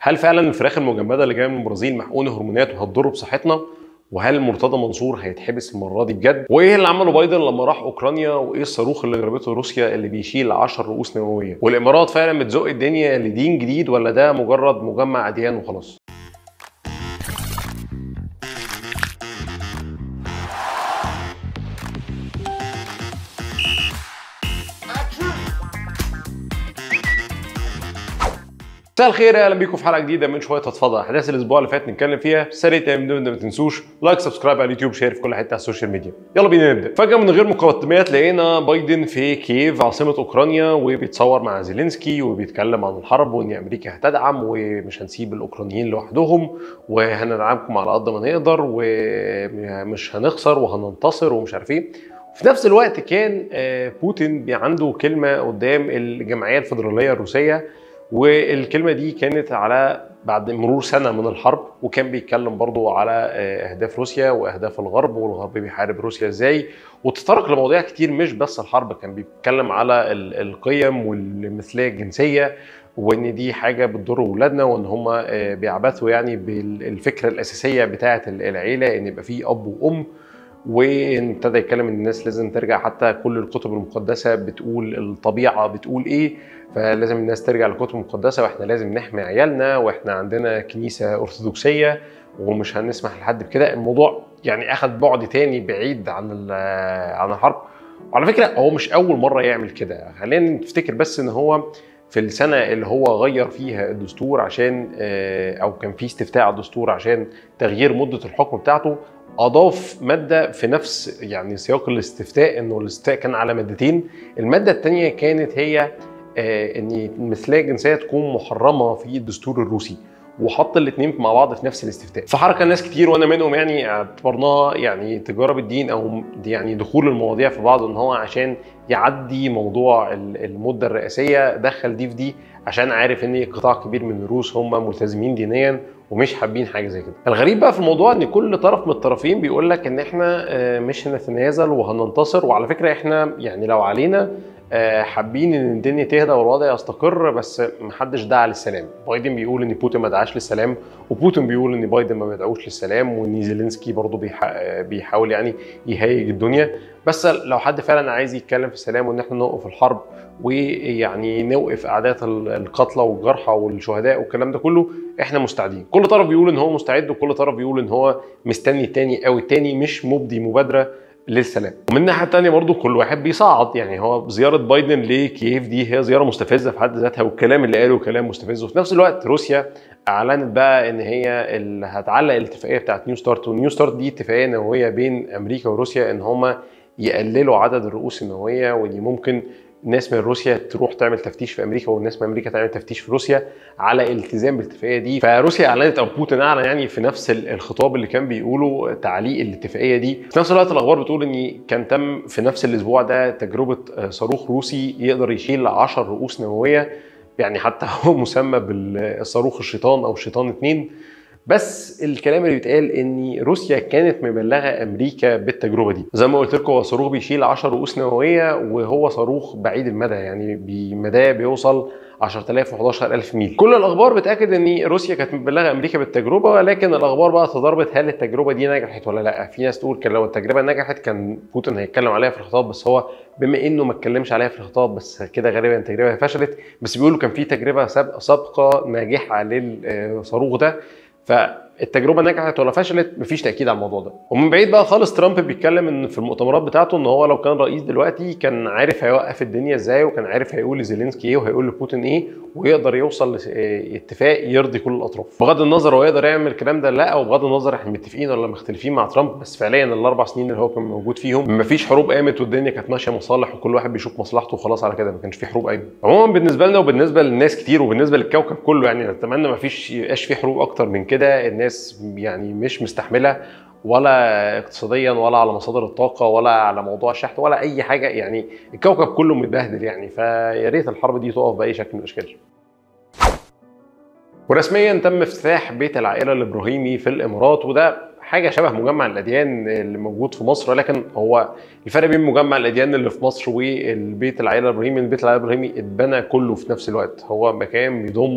هل فعلا الفراخ المجمده اللي جايه من البرازيل محقونه هرمونات وهتضر بصحتنا وهل مرتضى منصور هيتحبس المره دي بجد؟ وايه اللي عمله بايدن لما راح اوكرانيا وايه الصاروخ اللي ضربته روسيا اللي بيشيل 10 رؤوس نوويه؟ والامارات فعلا بتزق الدنيا لدين جديد ولا ده مجرد مجمع اديان وخلاص؟ مساء الخير اهلا بيكم في حلقه جديده من شويه هتفضل احداث الاسبوع اللي فات نتكلم فيها سريع من ما تنسوش لايك سبسكرايب على اليوتيوب شير في كل حته على السوشيال ميديا يلا بينا نبدا فجاه من غير مقدمات لقينا بايدن في كييف عاصمه اوكرانيا وبيتصور مع زيلينسكي وبيتكلم عن الحرب وان امريكا هتدعم ومش هنسيب الاوكرانيين لوحدهم وهندعمكم على قد ما نقدر ومش هنخسر وهننتصر ومش عارف ايه في نفس الوقت كان بوتين عنده كلمه قدام الجمعيه الفدراليه الروسيه والكلمه دي كانت على بعد مرور سنه من الحرب وكان بيتكلم برضو على اهداف روسيا واهداف الغرب والغرب بيحارب روسيا ازاي وتطرق لمواضيع كتير مش بس الحرب كان بيتكلم على القيم والمثليه الجنسيه وان دي حاجه بتضر اولادنا وان هم بيعبثوا يعني بالفكره الاساسيه بتاعه العيله ان يبقى في اب وام وابتدى يتكلم ان الناس لازم ترجع حتى كل الكتب المقدسه بتقول الطبيعه بتقول ايه فلازم الناس ترجع للكتب المقدسه واحنا لازم نحمي عيالنا واحنا عندنا كنيسه ارثوذكسيه ومش هنسمح لحد بكده الموضوع يعني اخذ بعد تاني بعيد عن عن الحرب وعلى فكره هو مش اول مره يعمل كده خلينا نفتكر بس ان هو في السنة اللي هو غير فيها الدستور عشان أو كان في استفتاء على الدستور عشان تغيير مدة الحكم بتاعته اضاف ماده في نفس يعني سياق الاستفتاء انه الاستفتاء كان على مادتين الماده الثانيه كانت هي آه ان المثليه الجنسيه تكون محرمه في الدستور الروسي وحط الاثنين مع بعض في نفس الاستفتاء فحركه ناس كتير وانا منهم يعني اعتبرناها يعني تجاره بالدين او يعني دخول المواضيع في بعض ان هو عشان يعدي موضوع المده الرئاسيه دخل دي في دي عشان عارف ان قطاع كبير من الروس هم ملتزمين دينيا ومش حابين حاجه زي كده. الغريب بقى في الموضوع ان كل طرف من الطرفين بيقول لك ان احنا مش هنتنازل وهننتصر وعلى فكره احنا يعني لو علينا حابين ان الدنيا تهدى والوضع يستقر بس محدش دعا للسلام. بايدن بيقول ان بوتين ما دعاش للسلام وبوتين بيقول ان بايدن ما بيدعوش للسلام وان زيلينسكي برضه بيحاول يعني يهيج الدنيا بس لو حد فعلا عايز يتكلم في السلام وان احنا نوقف الحرب ويعني نوقف اعداد القتلى والجرحى والشهداء والكلام ده كله احنا مستعدين كل طرف بيقول ان هو مستعد وكل طرف بيقول ان هو مستني التاني او التاني مش مبدي مبادره للسلام ومن الناحيه الثانيه برضو كل واحد بيصعد يعني هو زياره بايدن لكييف دي هي زياره مستفزه في حد ذاتها والكلام اللي قاله كلام مستفز وفي نفس الوقت روسيا اعلنت بقى ان هي اللي هتعلق الاتفاقيه بتاعت نيو ستارت ونيو ستارت دي اتفاقيه نوويه بين امريكا وروسيا ان هما يقللوا عدد الرؤوس النوويه وان ممكن ناس من روسيا تروح تعمل تفتيش في امريكا والناس من امريكا تعمل تفتيش في روسيا على الالتزام بالاتفاقيه دي فروسيا اعلنت او بوتين اعلن يعني في نفس الخطاب اللي كان بيقوله تعليق الاتفاقيه دي في نفس الوقت الاخبار بتقول ان كان تم في نفس الاسبوع ده تجربه صاروخ روسي يقدر يشيل 10 رؤوس نوويه يعني حتى هو مسمى بالصاروخ الشيطان او الشيطان 2 بس الكلام اللي بيتقال ان روسيا كانت مبلغه امريكا بالتجربه دي زي ما قلت لكم هو صاروخ بيشيل 10 رؤوس نوويه وهو صاروخ بعيد المدى يعني بمداه بيوصل 10000 و11000 ميل كل الاخبار بتاكد ان روسيا كانت مبلغه امريكا بالتجربه ولكن الاخبار بقى تضاربت هل التجربه دي نجحت ولا لا في ناس تقول كان لو التجربه نجحت كان بوتين هيتكلم عليها في الخطاب بس هو بما انه ما اتكلمش عليها في الخطاب بس كده غالبا التجربه فشلت بس بيقولوا كان في تجربه سابقه ناجحه للصاروخ ده فالتجربه نجحت ولا فشلت مفيش تاكيد على الموضوع ده ومن بعيد بقى خالص ترامب بيتكلم ان في المؤتمرات بتاعته ان هو لو كان رئيس دلوقتي كان عارف هيوقف الدنيا ازاي وكان عارف هيقول لزيلينسكي ايه وهيقول لبوتين ايه ويقدر يوصل لاتفاق يرضي كل الاطراف بغض النظر هو يقدر يعمل الكلام ده لا او بغض النظر احنا متفقين ولا مختلفين مع ترامب بس فعليا الاربع سنين اللي هو كان موجود فيهم مفيش حروب قامت والدنيا كانت ماشيه مصالح وكل واحد بيشوف مصلحته وخلاص على كده ما كانش في حروب قايمه عموما بالنسبه لنا وبالنسبه للناس كتير وبالنسبه للكوكب كله يعني نتمنى مفيش يبقاش في حروب اكتر من كده الناس يعني مش مستحمله ولا اقتصاديا ولا على مصادر الطاقه ولا على موضوع الشحن ولا اي حاجه يعني الكوكب كله متبهدل يعني فيا ريت الحرب دي تقف باي شكل من الاشكال. ورسميا تم افتتاح بيت العائله الابراهيمي في الامارات وده حاجه شبه مجمع الاديان اللي موجود في مصر ولكن هو الفرق بين مجمع الاديان اللي في مصر والبيت العائله الابراهيمي البيت العائله الابراهيمي اتبنى كله في نفس الوقت هو مكان بيضم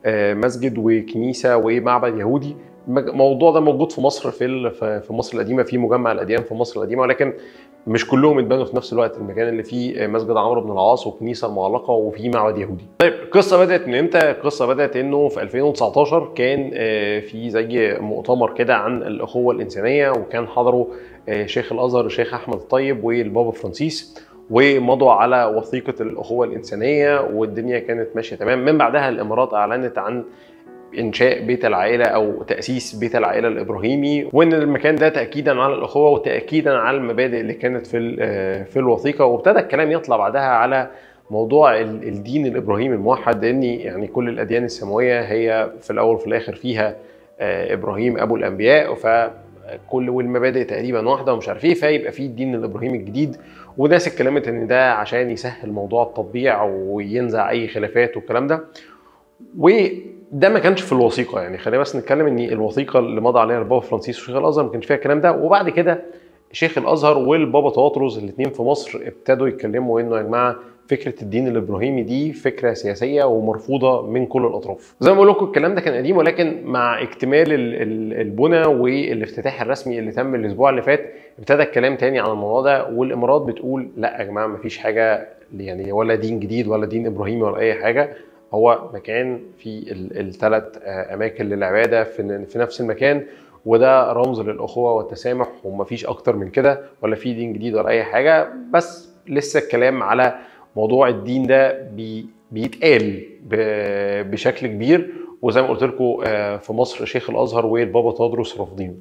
آه، مسجد وكنيسه ومعبد يهودي الموضوع ده موجود في مصر في ال- في في مصر القديمه في مجمع الاديان في مصر القديمه ولكن مش كلهم اتبنوا في نفس الوقت المكان اللي فيه مسجد عمرو بن العاص وكنيسه المعلقه وفيه معبد يهودي. طيب القصه بدات من امتى؟ القصه بدات انه في 2019 كان آه، في زي مؤتمر كده عن الاخوه الانسانيه وكان حضره آه، شيخ الازهر الشيخ احمد الطيب والبابا فرانسيس ومضوا على وثيقه الاخوه الانسانيه والدنيا كانت ماشيه تمام من بعدها الامارات اعلنت عن انشاء بيت العائله او تاسيس بيت العائله الابراهيمي وان المكان ده تاكيدا على الاخوه وتاكيدا على المبادئ اللي كانت في ال- في الوثيقه وابتدى الكلام يطلع بعدها على موضوع ال- الدين الابراهيمي الموحد لان يعني كل الاديان السماويه هي في الاول وفي الاخر فيها آه، ابراهيم ابو الانبياء فكل والمبادئ تقريبا واحده ومش عارف ايه فيبقى في الدين الابراهيمي الجديد وناس اتكلمت ان ده عشان يسهل موضوع التطبيع وينزع اي خلافات والكلام ده وده ما كانش في الوثيقه يعني خلينا بس نتكلم ان الوثيقه اللي مضى عليها البابا فرانسيس وشيخ الازهر ما كانش فيها الكلام ده وبعد كده شيخ الازهر والبابا تواطرز الاثنين في مصر ابتدوا يتكلموا انه يا جماعه فكره الدين الابراهيمي دي فكره سياسيه ومرفوضه من كل الاطراف. زي ما بقول لكم الكلام ده كان قديم ولكن مع اكتمال ال- ال- البنى والافتتاح الرسمي اللي تم الاسبوع اللي فات ابتدى الكلام تاني عن الموضوع ده والامارات بتقول لا يا جماعه مفيش حاجه يعني ولا دين جديد ولا دين ابراهيمي ولا اي حاجه هو مكان في الثلاث اماكن للعباده في في نفس المكان وده رمز للاخوه والتسامح ومفيش اكتر من كده ولا في دين جديد ولا اي حاجه بس لسه الكلام على موضوع الدين ده بي بيتقال ب- بشكل كبير وزي ما قلت لكم آه، في مصر شيخ الازهر والبابا تدرس رافضينه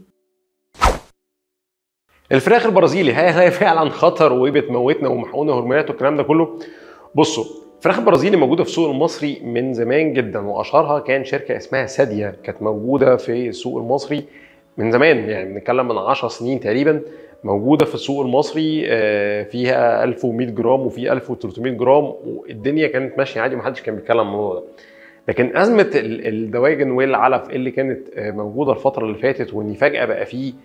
الفراخ البرازيلي هل هي فعلا خطر وبتموتنا ومحقونه هرمونات والكلام ده كله بصوا الفراخ البرازيلي موجوده في السوق المصري من زمان جدا واشهرها كان شركه اسمها ساديا كانت موجوده في السوق المصري من زمان يعني بنتكلم من 10 سنين تقريبا موجوده في السوق المصري آه، فيها 1100 جرام وفي 1300 جرام والدنيا كانت ماشيه عادي ومحدش كان بيتكلم عن الموضوع ده لكن ازمه ال- الدواجن والعلف اللي كانت آه، موجوده الفتره اللي فاتت وان فجاه بقى فيه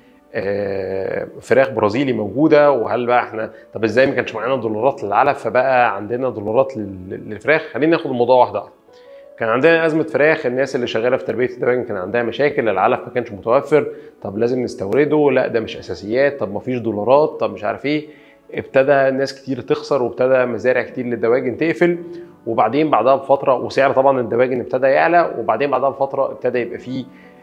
آه، فراخ برازيلي موجوده وهل بقى احنا طب ازاي ما كانش معانا دولارات للعلف فبقى عندنا دولارات لل- للفراخ خلينا ناخد الموضوع واحده واحده كان عندنا ازمه فراخ الناس اللي شغاله في تربيه الدواجن كان عندها مشاكل العلف ما كانش متوفر طب لازم نستورده لا ده مش اساسيات طب ما فيش دولارات طب مش عارف ايه ابتدى ناس كتير تخسر وابتدى مزارع كتير للدواجن تقفل وبعدين بعدها بفتره وسعر طبعا الدواجن ابتدى يعلى وبعدين بعدها بفتره ابتدى يبقى فيه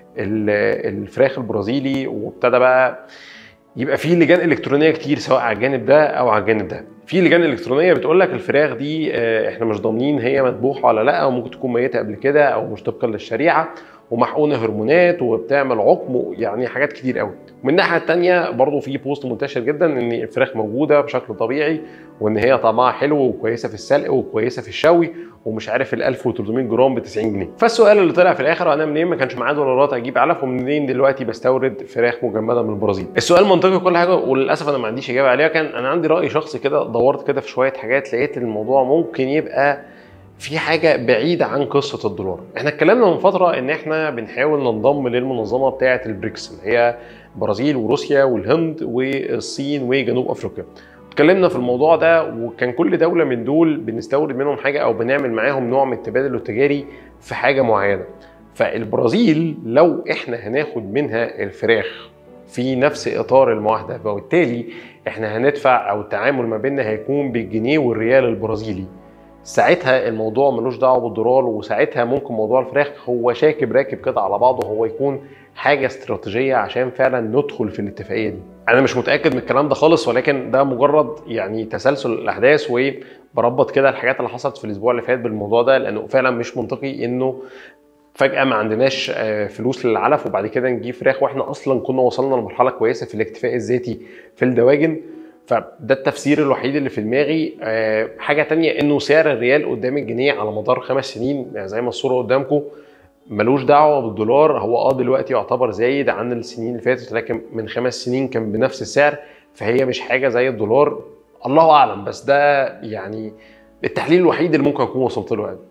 ال- الفراخ البرازيلي وابتدى بقى يبقى في لجان الكترونيه كتير سواء على الجانب ده او على الجانب ده في لجان الكترونيه بتقول لك الفراخ دي آه، احنا مش ضامنين هي مذبوحه ولا لا وممكن تكون ميته قبل كده او مش طبقا للشريعه ومحقونه هرمونات وبتعمل عقم يعني حاجات كتير قوي ومن الناحيه الثانيه برضو في بوست منتشر جدا ان الفراخ موجوده بشكل طبيعي وان هي طعمها حلو وكويسه في السلق وكويسه في الشوي ومش عارف ال 1300 جرام ب 90 جنيه فالسؤال اللي طلع في الاخر انا منين ما كانش معايا دولارات اجيب علف ومنين دلوقتي بستورد فراخ مجمده من البرازيل السؤال منطقي كل حاجه وللاسف انا ما عنديش اجابه عليها كان انا عندي راي شخصي كده دورت كده في شويه حاجات لقيت الموضوع ممكن يبقى في حاجه بعيده عن قصه الدولار احنا اتكلمنا من فتره ان احنا بنحاول ننضم للمنظمه بتاعه البريكس اللي هي البرازيل وروسيا والهند والصين وجنوب افريقيا اتكلمنا في الموضوع ده وكان كل دوله من دول بنستورد منهم حاجه او بنعمل معاهم نوع من التبادل التجاري في حاجه معينه فالبرازيل لو احنا هناخد منها الفراخ في نفس اطار المعاهده وبالتالي احنا هندفع او التعامل ما بيننا هيكون بالجنيه والريال البرازيلي ساعتها الموضوع ملوش دعوه بالدولار وساعتها ممكن موضوع الفراخ هو شاكب راكب كده على بعضه هو يكون حاجه استراتيجيه عشان فعلا ندخل في الاتفاقيه دي. انا مش متاكد من الكلام ده خالص ولكن ده مجرد يعني تسلسل الاحداث وبربط كده الحاجات اللي حصلت في الاسبوع اللي فات بالموضوع ده لانه فعلا مش منطقي انه فجاه ما عندناش آه، فلوس للعلف وبعد كده نجيب فراخ واحنا اصلا كنا وصلنا لمرحله كويسه في الاكتفاء الذاتي في الدواجن فده التفسير الوحيد اللي في دماغي آه، حاجه تانية انه سعر الريال قدام الجنيه على مدار خمس سنين يعني زي ما الصوره قدامكم ملوش دعوه بالدولار هو اه دلوقتي يعتبر زايد عن السنين اللي فاتت لكن من خمس سنين كان بنفس السعر فهي مش حاجه زي الدولار الله اعلم بس ده يعني التحليل الوحيد اللي ممكن اكون وصلت له يعني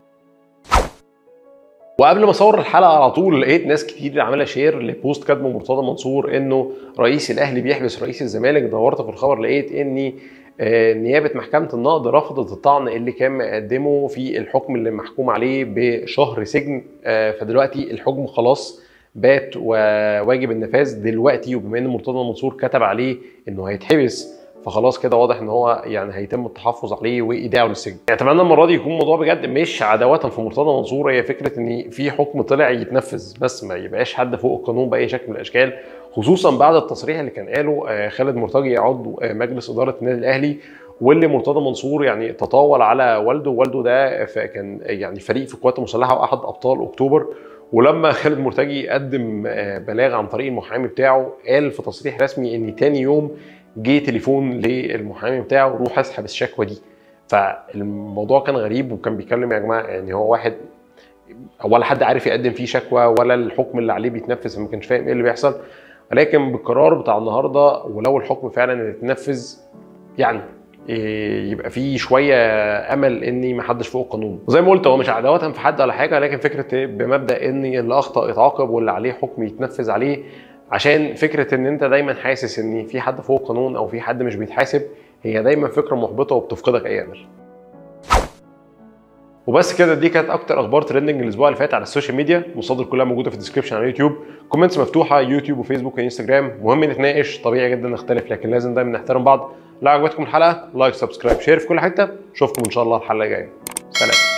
وقبل ما اصور الحلقه على طول لقيت ناس كتير عامله شير لبوست كاتبه مرتضى منصور انه رئيس الاهلي بيحبس رئيس الزمالك دورت في الخبر لقيت ان آه، نيابه محكمه النقض رفضت الطعن اللي كان مقدمه في الحكم اللي محكوم عليه بشهر سجن آه، فدلوقتي الحكم خلاص بات وواجب النفاذ دلوقتي وبما ان مرتضى منصور كتب عليه انه هيتحبس فخلاص كده واضح ان هو يعني هيتم التحفظ عليه وايداعه للسجن. يعني اتمنى المره دي يكون الموضوع بجد مش عداوه في مرتضى منصور هي فكره ان في حكم طلع يتنفذ بس ما يبقاش حد فوق القانون باي شكل من الاشكال خصوصا بعد التصريح اللي كان قاله آه، خالد مرتجي عضو آه، مجلس اداره النادي الاهلي واللي مرتضى منصور يعني تطاول على والده والده ده ف- كان يعني فريق في القوات المسلحه واحد ابطال اكتوبر ولما خالد مرتجي قدم آه، بلاغ عن طريق المحامي بتاعه قال في تصريح رسمي ان تاني يوم جه تليفون للمحامي بتاعه روح اسحب الشكوى دي فالموضوع كان غريب وكان بيتكلم يا جماعه يعني هو واحد ولا حد عارف يقدم فيه شكوى ولا الحكم اللي عليه بيتنفذ فما كانش فاهم ايه اللي بيحصل ولكن بالقرار بتاع النهارده ولو الحكم فعلا اتنفذ يعني إيه، يبقى في شويه امل ان ما حدش فوق القانون وزي ما قلت هو مش عداوه في حد ولا حاجه لكن فكره بمبدا ان اللي اخطا يتعاقب واللي عليه حكم يتنفذ عليه عشان فكره ان انت دايما حاسس ان في حد فوق القانون او في حد مش بيتحاسب هي دايما فكره محبطه وبتفقدك اي امل وبس كده دي كانت اكتر اخبار ترندنج الاسبوع اللي فات على السوشيال ميديا المصادر كلها موجوده في الديسكربشن على يوتيوب كومنتس مفتوحه يوتيوب وفيسبوك وانستجرام مهم نتناقش طبيعي جدا نختلف لكن لازم دايما نحترم بعض لو عجبتكم الحلقه لايك سبسكرايب شير في كل حته اشوفكم ان شاء الله الحلقه الجايه سلام